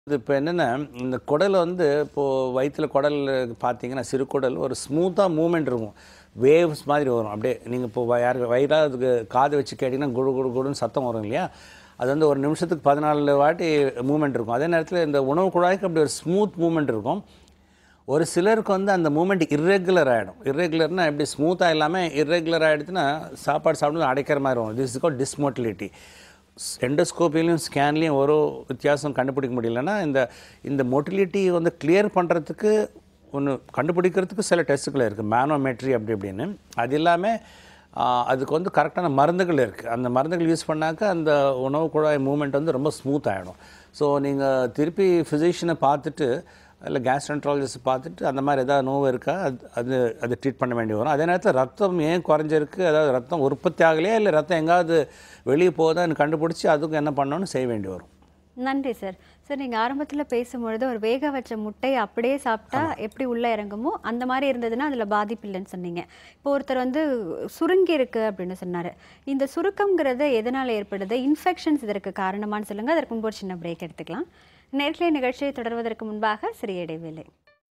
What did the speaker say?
இது இப்போ என்னென்னா இந்த குடல் வந்து இப்போது வயிற்றுல குடல் பார்த்தீங்கன்னா சிறுகுடல் ஒரு ஸ்மூத்தாக மூமெண்ட் இருக்கும் வேவ்ஸ் மாதிரி வரும் அப்படியே நீங்கள் இப்போ யார் வயிறாக அதுக்கு காது வச்சு கேட்டிங்கன்னா குடு குடு குடுன்னு சத்தம் வரும் இல்லையா அது வந்து ஒரு நிமிஷத்துக்கு பதினாலு வாட்டி மூமெண்ட் இருக்கும் அதே நேரத்தில் இந்த உணவு குழாய்க்கு அப்படி ஒரு ஸ்மூத் மூமெண்ட் இருக்கும் ஒரு சிலருக்கு வந்து அந்த மூமெண்ட் இர்ரெகுலர் ஆகிடும் இர்ரெகுலர்னால் எப்படி ஸ்மூத்தாக இல்லாமல் இர்ரெகுலர் ஆகிடுச்சுன்னா சாப்பாடு சாப்பிட்டு அடைக்கிற மாதிரி வரும் திஸ் இஸ் கால் டிஸ்மோட்டிலிட்டி எண்டோஸ்கோப்பிலையும் ஸ்கேன்லேயும் ஒரு வித்தியாசம் கண்டுபிடிக்க முடியலன்னா இந்த இந்த மொட்டிலிட்டி வந்து கிளியர் பண்ணுறதுக்கு ஒன்று கண்டுபிடிக்கிறதுக்கு சில டெஸ்ட்டுகள் இருக்குது மேனோமெட்ரி அப்படி இப்படின்னு அது இல்லாமல் ஆஹ், அதுக்கு வந்து கரெக்டான மருந்துகள் இருக்குது அந்த மருந்துகள் யூஸ் பண்ணாக்க அந்த உணவு குழாய் மூமெண்ட் வந்து ரொம்ப ஸ்மூத் ஆகிடும் ஸோ நீங்கள் திருப்பி ஃபிசிஷியனை பார்த்துட்டு இல்லை கேஸ்ட்ரன்ட்ராலஜிஸ்ட் பார்த்துட்டு அந்த மாதிரி ஏதாவது நோவு இருக்கா அது அது அது ட்ரீட் பண்ண வேண்டி வரும் அதே நேரத்தில் ரத்தம் ஏன் குறைஞ்சிருக்கு அதாவது ரத்தம் உற்பத்தி ஆகலையா இல்லை ரத்தம் எங்காவது வெளியே போகுதான்னு கண்டுபிடிச்சி அதுக்கு என்ன பண்ணணும்னு செய்ய வேண்டி வரும் நன்றி சார் சார் நீங்கள் ஆரம்பத்தில் பேசும்பொழுது ஒரு வேக வச்ச முட்டையை அப்படியே சாப்பிட்டா எப்படி உள்ளே இறங்குமோ அந்த மாதிரி இருந்ததுன்னா அதில் பாதிப்பு இல்லைன்னு சொன்னீங்க இப்போ ஒருத்தர் வந்து சுருங்கி இருக்கு அப்படின்னு சொன்னார் இந்த சுருக்கம்ங்கிறது எதனால் ஏற்படுது இன்ஃபெக்ஷன்ஸ் இதற்கு காரணமான்னு சொல்லுங்கள் அதற்கு முன்பு ஒரு சின்ன பிரேக் எடுத்துக்கலாம் நேர்களை நிகழ்ச்சியை தொடர்வதற்கு முன்பாக சிறிய இடைவேளை